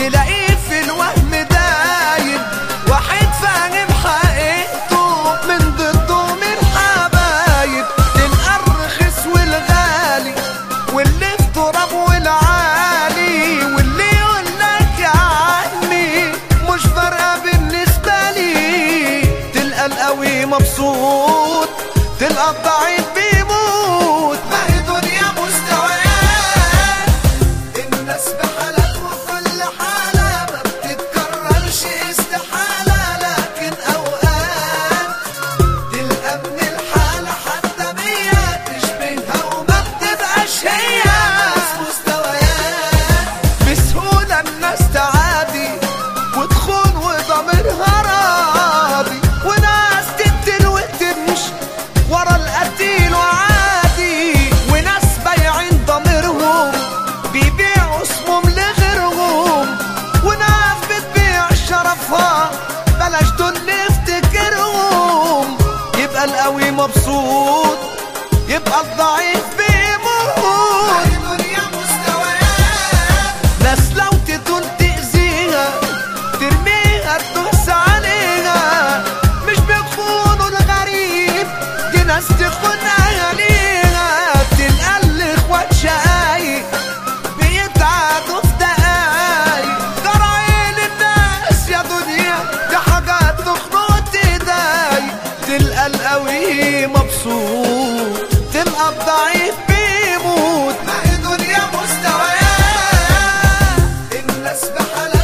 تلاقيه في الوهم دايم واحد فاهم حقيقته من ضده من حبايب تلقى الرخيص والغالي واللي في تراب والعالي واللي يقول لك يا عمي مش فارقه بالنسبه لي تلقى القوي مبسوط تلقى الضعيف بيموت ما هي دنيا مستويات الناس بحالات وكل حالة ما بتتكررش استحالة لكن أوقات تلقى من الحالة حتى مية تشبهها وما بتبقاش هي ناس مستويات بسهولة الناس تعادي وتخون وضميرها راضي وناس تقتل وتمشي ورا القتيل وعادي وناس بايعين ضميرهم بيبيعوا اسمهم لغيرهم وناس بتبيع شرفها بلاش دول نفتكرهم يبقى القوي مبسوط يبقى الضعيف بيموت دنيا مستويات ناس لو تطول تأذيها ترميها تدوس عليها مش بيخونوا الغريب دي ناس تخون أهاليها تلقى الإخوات شقايق بيتعادوا في دقايق جرايل الناس يا دنيا دي حاجات تخنق وتضايق تلقى القوي مبسوط تلقى الضعيف بيموت ما هي دنيا مستويات الناس بحالها